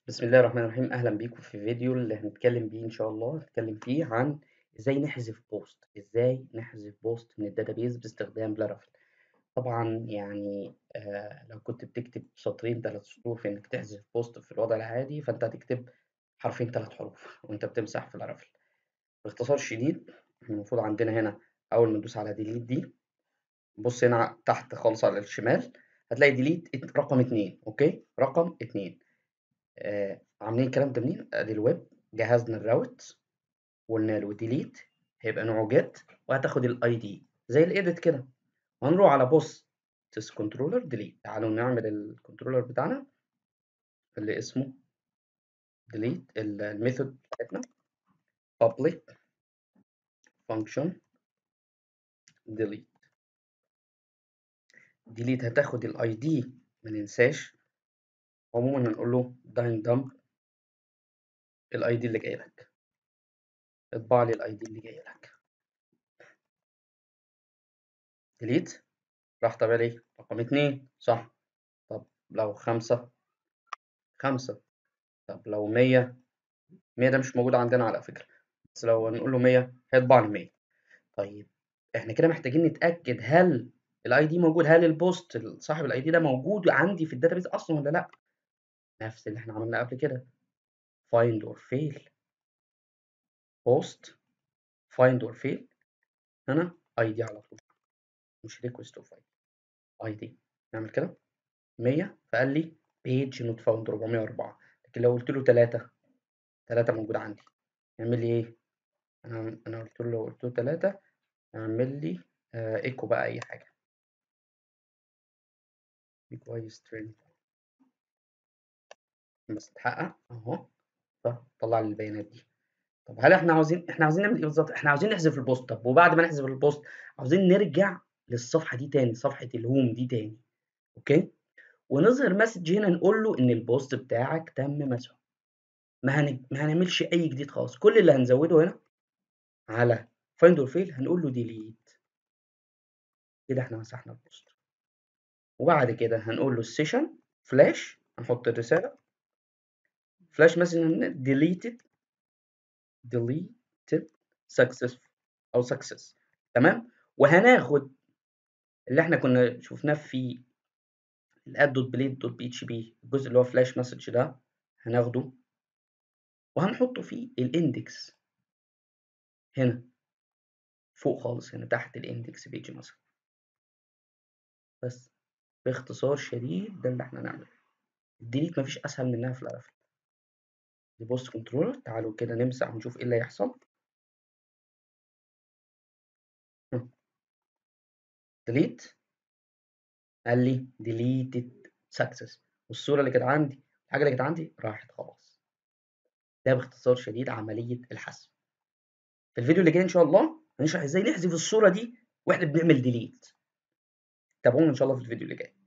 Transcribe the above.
بسم الله الرحمن الرحيم أهلا بيكم في فيديو اللي هنتكلم بيه إن شاء الله هنتكلم فيه عن إزاي نحذف بوست إزاي نحذف بوست من الداتابيز باستخدام لارافيل طبعا يعني آه لو كنت بتكتب سطرين ثلاث سطور في إنك تحذف بوست في الوضع العادي فأنت هتكتب حرفين ثلاث حروف وأنت بتمسح في لارافيل باختصار شديد إحنا المفروض عندنا هنا أول ما ندوس على ديليت دي بص هنا تحت خالص على الشمال هتلاقي ديليت رقم اتنين أوكي رقم اتنين آه عاملين الكلام ده منين؟ ادي الويب جهزنا الراوت وقلنا له ديليت هيبقى نوعه جيت وهتاخد الاي دي زي الايديت كده وهنروح على بوست كنترولر ديليت تعالوا نعمل الكنترولر بتاعنا اللي اسمه ديليت الميثود بتاعتنا public function delete delete هتاخد الاي دي ما ننساش عموما هنقول له داين دمب الاي دي اللي جاي لك اطبع لي الاي دي اللي جاي لك ديليت راح طبع لي رقم اتنين صح طب لو خمسة خمسة طب لو مية مية ده مش موجود عندنا على فكرة بس لو نقول له مية هيطبع لي مية طيب احنا كده محتاجين نتأكد هل الاي دي موجود هل البوست صاحب الاي دي ده موجود عندي في الداتابيز اصلا ولا لا نفس اللي احنا عملناه قبل كده find or fail post find or fail هنا اي دي على طول مش request of ID اي دي نعمل كده 100 فقال لي page not found 404 لكن لو قلت له 3 3 موجود عندي يعمل لي ايه انا انا قلت له قلت له 3 اعمل لي ايكو بقى اي حاجه كويس ترند بس اتحقق اهو فطلع لي البيانات دي طب هل احنا عاوزين احنا عاوزين نعمل ايه بالظبط احنا عاوزين نحذف البوست طب وبعد ما نحذف البوست عاوزين نرجع للصفحه دي تاني صفحه الهوم دي تاني اوكي ونظهر مسج هنا نقول له ان البوست بتاعك تم مسحه ما, هن... ما هنعملش اي جديد خالص كل اللي هنزوده هنا على فايند اور فيل هنقول له ديليت كده احنا مسحنا البوست وبعد كده هنقول له السيشن فلاش هنحط الرساله فلاش مثلا ديليتد deleted success او success تمام وهناخد اللي احنا كنا شفناه في الاد دوت بليد دوت بي اتش بي الجزء اللي هو فلاش مسج ده هناخده وهنحطه في الاندكس هنا فوق خالص هنا تحت الاندكس بيج مثلا بس باختصار شديد ده اللي احنا هنعمله الديليت مفيش اسهل منها في الارافيل دي بوست كنترولر تعالوا كده نمسح ونشوف ايه اللي هيحصل ديليت قال لي deleted success والصورة اللي كانت عندي الحاجة اللي كانت عندي راحت خلاص ده باختصار شديد عملية الحذف في الفيديو اللي جاي إن شاء الله هنشرح إزاي نحذف الصورة دي وإحنا بنعمل ديليت تابعونا إن شاء الله في الفيديو اللي جاي